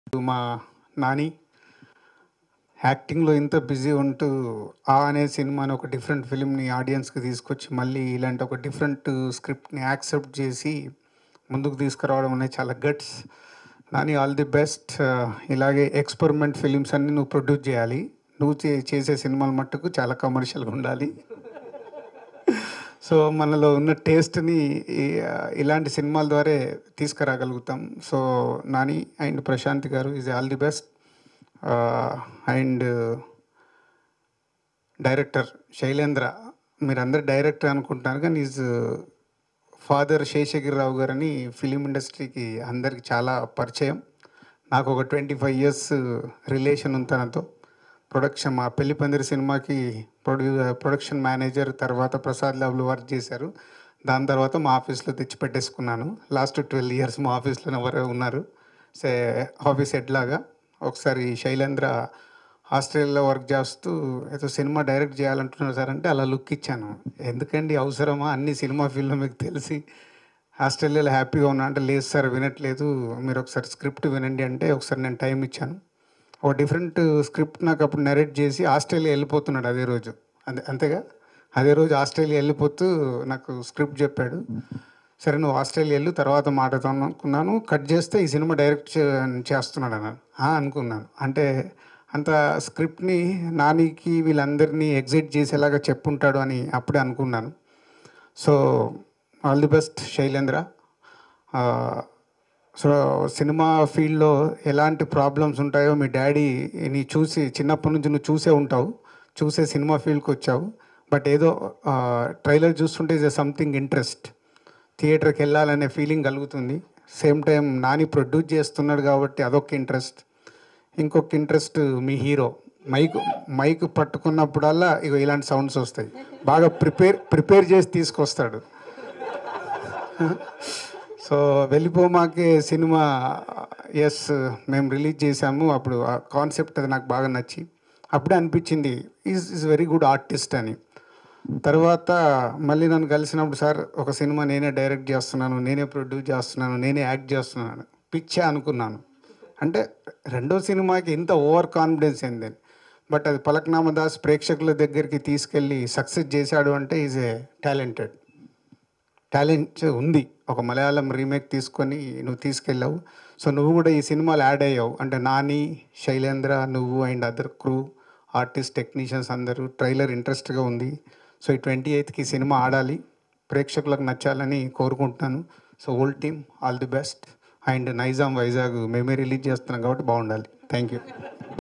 మా నాని యాక్టింగ్లో ఇంత బిజీ ఉంటూ ఆ అనే సినిమాని ఒక డిఫరెంట్ ఫిలింని ఆడియన్స్కి తీసుకొచ్చి మళ్ళీ ఇలాంటి ఒక డిఫరెంట్ స్క్రిప్ట్ని యాక్సెప్ట్ చేసి ముందుకు తీసుకురావడం అనేది చాలా guts Nani all the best ఇలాగే ఎక్స్పెరిమెంట్ ఫిలిమ్స్ అన్ని నువ్వు ప్రొడ్యూస్ చేయాలి నువ్వు చే చేసే సినిమాలు మట్టుకు చాలా కమర్షియల్గా ఉండాలి సో మనలో ఉన్న టేస్ట్ని ఇలాంటి సినిమాల ద్వారా తీసుకురాగలుగుతాం so Nani and Prashanth garu is all the best and director Shailendra మీరందరు డైరెక్టర్ అనుకుంటున్నారు కానీ ఈజ్ ఫాదర్ శేషగిరిరావు గారని ఫిలిం ఇండస్ట్రీకి అందరికి చాలా పరిచయం నాకు ఒక ట్వంటీ ఫైవ్ ఇయర్స్ రిలేషన్ ఉంది తనతో ప్రొడక్షన్ మా పెళ్లి పందిరి సినిమాకి ప్రొడ్యూ ప్రొడక్షన్ మేనేజర్ తర్వాత ప్రసాద్ ల్యాబ్లో వర్క్ చేశారు దాని తర్వాత మా ఆఫీస్లో తెచ్చి పెట్టేసుకున్నాను లాస్ట్ ట్వెల్వ్ ఇయర్స్ మా ఆఫీస్లో ఎవరు ఉన్నారు సే ఆఫీస్ హెడ్ లాగా ఒకసారి శైలేంద్ర ఆస్ట్రేలియాలో వర్క్ చేస్తూ ఏదో సినిమా డైరెక్ట్ చేయాలంటున్నారు సార్ అంటే అలా లుక్ ఇచ్చాను ఎందుకండి అవసరమా అన్ని సినిమా ఫీల్డ్లో మీకు తెలిసి ఆస్ట్రేలియాలో హ్యాపీగా ఉన్నా అంటే లేదు సార్ వినట్లేదు మీరు ఒకసారి స్క్రిప్ట్ వినండి అంటే ఒకసారి నేను టైం ఇచ్చాను ఒక డిఫరెంట్ స్క్రిప్ట్ నాకు అప్పుడు నరేట్ చేసి ఆస్ట్రేలియా వెళ్ళిపోతున్నాడు అదే రోజు అంతే అంతేగా అదే రోజు ఆస్ట్రేలియా వెళ్ళిపోతూ నాకు స్క్రిప్ట్ చెప్పాడు సరే నువ్వు ఆస్ట్రేలియా వెళ్ళు తర్వాత మాట్లాడతాను అనుకున్నాను కట్ చేస్తే ఈ సినిమా డైరెక్ట్ చే- చేస్తున్నాడు అన్నాను "ఆ" అనుకున్నాను అంటే అంత స్క్రిప్ట్ని నానికి వీళ్ళందరినీ ఎగ్జిట్ చేసేలాగా చెప్పుంటాడు అని అప్పుడే అనుకున్నాను so all the best Shailendra ఆ, సో సినిమా ఫీల్డ్లో ఎలాంటి ప్రాబ్లమ్స్ ఉంటాయో మీ డాడీని చూసి చిన్నప్పటి నుంచి నువ్వు చూసే ఉంటావు చూసే సినిమా ఫీల్డ్కి వచ్చావు బట్ ఏదో ట్రైలర్ చూస్తుంటే ఇస్ సంథింగ్ ఇంట్రెస్ట్ థియేటర్కి వెళ్ళాలనే ఫీలింగ్ కలుగుతుంది సేమ్ టైం నాని ప్రొడ్యూస్ చేస్తున్నాడు కాబట్టి అదొక ఇంట్రెస్ట్ ఇంకొక ఇంట్రెస్ట్ మీ హీరో మైక్ మైక్ పట్టుకున్నప్పుడల్లా ఇగో ఇలాంటి సౌండ్స్ వస్తాయి బాగా ప్రిపేర్ ప్రిపేర్ చేసి తీసుకొస్తాడు సో వెళ్ళిపోమాకే సినిమా ఎస్ మేము రిలీజ్ చేసాము అప్పుడు ఆ కాన్సెప్ట్ అది నాకు బాగా నచ్చి అప్పుడే అనిపించింది is is very good artist అని తర్వాత మళ్ళీ నన్ను కలిసినప్పుడు సార్ ఒక సినిమా నేనే డైరెక్ట్ చేస్తున్నాను నేనే ప్రొడ్యూస్ చేస్తున్నాను నేనే యాక్ట్ చేస్తున్నాను పిచ్చే అనుకున్నాను అంటే రెండో సినిమాకి ఇంత ఓవర్ కాన్ఫిడెన్స్ ఏందని బట్ అది పలక్నామా దాస్ ప్రేక్షకుల దగ్గరికి తీసుకెళ్ళి సక్సెస్ చేశాడు అంటే ఈజ్ ఏ టాలెంటెడ్ టాలెంట్ ఉంది ఒక మలయాళం రీమేక్ తీసుకొని నువ్వు తీసుకెళ్ళావు సో నువ్వు కూడా ఈ సినిమాలో యాడ్ అయ్యావు అంటే నాని శైలేంద్ర నువ్వు and other crew artist technicians అందరూ ట్రైలర్ ఇంట్రెస్ట్గా ఉంది సో ఈ ట్వంటీ ఎయిత్కి ఈ సినిమా ఆడాలి ప్రేక్షకులకు నచ్చాలని కోరుకుంటున్నాను so old team all the best and Nizam Vizag మేమే రిలీజ్ చేస్తున్నాం కాబట్టి బాగుండాలి థ్యాంక్ యూ